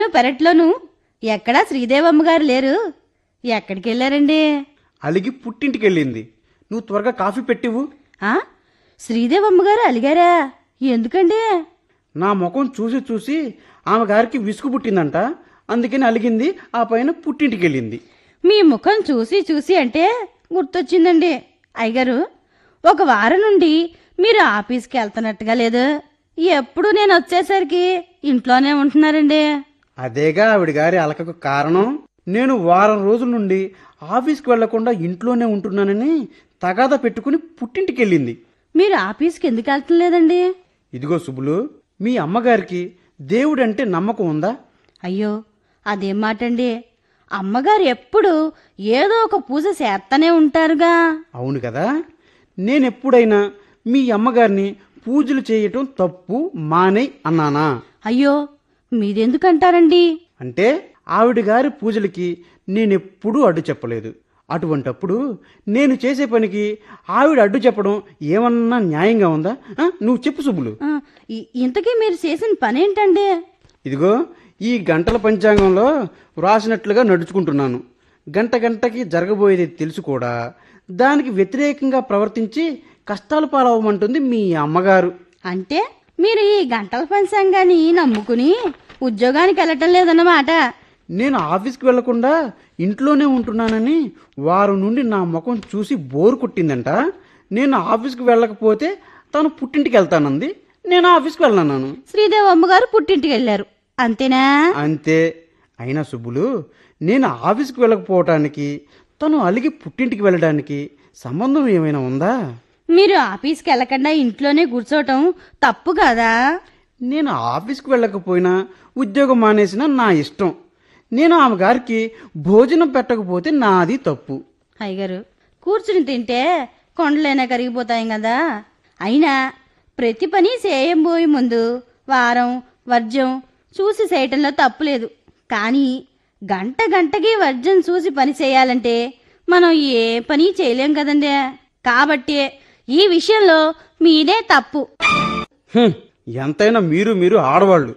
పెరట్లోను ఎక్కడా శ్రీదేవమ్మ గారు లేరు ఎక్కడికి వెళ్ళారండి అలిగి పుట్టింటికి వెళ్ళింది నువ్వు త్వరగా కాఫీ పెట్టివు ఆ శ్రీదేవమ్మ గారు అలిగారా ఎందుకండి నా ముఖం చూసి చూసి ఆమె గారికి విసుగు పుట్టిందంట అందుకని అలిగింది ఆ పైన పుట్టింటికి వెళ్ళింది మీ ముఖం చూసి చూసి అంటే గుర్తొచ్చిందండి అయ్యగారు ఒక వారం నుండి మీరు ఆఫీస్కి వెళ్తున్నట్టుగా లేదు ఎప్పుడు నేను వచ్చేసరికి ఇంట్లోనే ఉంటున్నారండి అదేగా ఆవిడ గారి అలకకు కారణం నేను వారం రోజుల నుండి ఆఫీస్కి వెళ్లకుండా ఇంట్లోనే ఉంటున్నానని తగాదా పెట్టుకుని పుట్టింటికి వెళ్ళింది మీరు ఆఫీస్కి ఎందుకు వెళ్తలేదండి ఇదిగో సుబ్బులు మీ అమ్మగారికి దేవుడంటే నమ్మకం ఉందా అయ్యో అదేం మాటండి అమ్మగారు ఎప్పుడు ఏదో ఒక పూజ చేస్తూనే ఉంటారుగా అవును కదా నేనెప్పుడైనా మీ అమ్మగారిని పూజలు చేయటం తప్పు మానే అన్నానా అయ్యో మీరెందుకంటారండి అంటే ఆవిడ గారి పూజలకి నేనెప్పుడూ అడ్డు చెప్పలేదు అటువంటప్పుడు నేను చేసే పనికి ఆవిడ అడ్డు చెప్పడం ఏమన్నా న్యాయంగా ఉందా ఆ, నువ్వు చెప్పు సుబ్బులు ఆ, ఇ- ఇంతకీ మీరు చేసిన పనేంటండి ఇదిగో ఈ గంటల పంచాంగంలో వ్రాసినట్లుగా నడుచుకుంటున్నాను గంట గంటకి జరగబోయేది తెలుసు కూడా దానికి వ్యతిరేకంగా ప్రవర్తించి కష్టాలు పాలవమంటుంది మీ అమ్మగారు అంటే మీరు ఈ గంటల పంచాంగాన్ని నమ్ముకుని ఉద్యోగానికి వెళ్ళటం లేదన్నమాట నేను ఆఫీస్కి వెళ్లకుండా ఇంట్లోనే ఉంటున్నానని వారం నుండి నా ముఖం చూసి బోరు కొట్టిందంట నేను ఆఫీస్కి వెళ్ళకపోతే తను పుట్టింటికి వెళ్తానంది నేను ఆఫీస్కి వెళ్ళన్నాను శ్రీదేవి అమ్మగారు పుట్టింటికి వెళ్ళారు అంతేనా అంతే అయినా సుబ్బులు నేను ఆఫీస్కి వెళ్ళకపోవటానికి తను అలిగి పుట్టింటికి వెళ్ళడానికి సంబంధం ఏమైనా ఉందా మీరు ఆఫీస్కి వెళ్ళకుండా ఇంట్లోనే కూర్చోవటం తప్పు కదా నేను ఆఫీస్కి వెళ్ళకపోయినా ఉద్యోగం మానేసినా నా ఇష్టం నేను ఆమె గారికి భోజనం పెట్టకపోతే నాది తప్పు అయ్యగారు కూర్చుని తింటే కొండలైనా కరిగిపోతాయి కదా అయినా ప్రతి పని చేయబోయే ముందు వారం వర్జం చూసి చేయటంలో తప్పులేదు కానీ గంట గంటకి వర్జం చూసి పని చేయాలంటే మనం ఏ పని చేయలేం కదండి కాబట్టి ఈ విషయంలో మీదే తప్పు హ్మ్, ఎంతైనా మీరు మీరు ఆడవాళ్ళు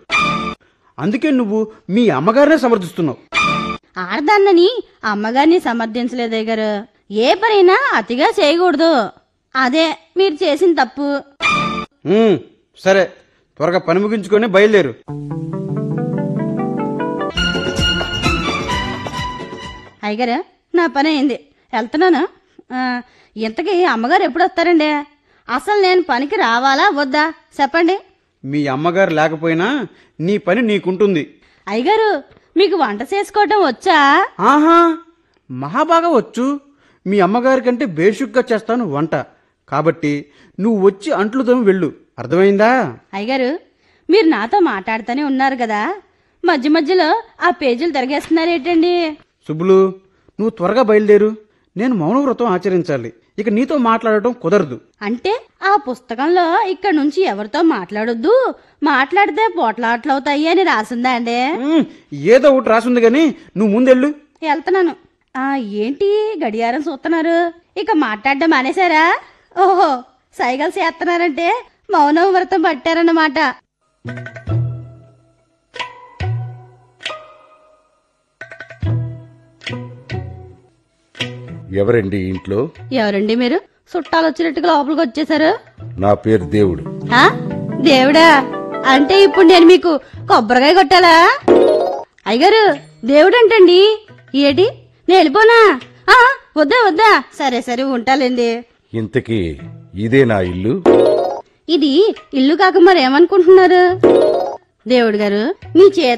అందుకే నువ్వు మీ అమ్మగారినే సమర్థిస్తున్నావు ఆడదాన్నని అమ్మగారిని సమర్థించలేదు గారు ఏ పనైనా అతిగా చేయకూడదు అదే మీరు చేసిన తప్పు హ్మ్, సరే త్వరగా పని ముగించుకొని బయలుదేరు అయ్యగారు నా పని అయింది వెళ్తున్నాను ఆ, ఇంతకీ అమ్మగారు ఎప్పుడు వస్తారండి అసలు నేను పనికి రావాలా వద్దా చెప్పండి మీ అమ్మగారు లేకపోయినా నీ పని నీకుంటుంది అయ్యగారు మీకు వంట చేసుకోవటం వచ్చా ఆహా మహాబాగా వచ్చు మీ అమ్మగారి కంటే బేషుగ్గా చేస్తాను వంట కాబట్టి నువ్వు వచ్చి అంట్లు తోమి వెళ్ళు అర్థమైందా అయ్యగారు మీరు నాతో మాట్లాడుతూనే ఉన్నారు కదా మధ్య మధ్యలో ఆ పేజీలు తిరగేస్తున్నారేంటండి సుబ్బులు నువ్వు త్వరగా బయలుదేరు నేను మౌనవ్రతం ఆచరించాలి ఇక నీతో మాట్లాడటం కుదరదు అంటే ఆ పుస్తకంలో ఇక్కడ నుంచి ఎవరితో మాట్లాడొద్దు మాట్లాడితే పోట్లాట్లవుతాయి అని రాసిందా అండి ఉమ్, ఏదో ఒకటి రాసింది కానీ నువ్వు ముందెళ్ళు వెళ్తున్నాను ఆ ఏంటి గడియారం చూస్తున్నారు ఇక మాట్లాడడం మానేశారా ఓహో సైగలు చేస్తున్నారంటే మౌనం వ్రతం పట్టారన్నమాట ఎవరండి ఈ ఇంట్లో ఎవరండి మీరు చుట్టాలు వచ్చినట్టుగా లోపలికి వచ్చేసారు నా పేరు దేవుడు ఆ? దేవుడా అంటే ఇప్పుడు నేను మీకు కొబ్బరికాయ కొట్టాలా అయ్యగారు దేవుడు అంటండి ఏటి నేను వెళ్ళిపోనా ఆ, వద్దా వద్దా సరే సరే ఉంటాలేండి ఇంతకీ ఇదే నా ఇల్లు ఇది ఇల్లు కాక మరి ఏమనుకుంటున్నారు దేవుడు గారు మీ చేత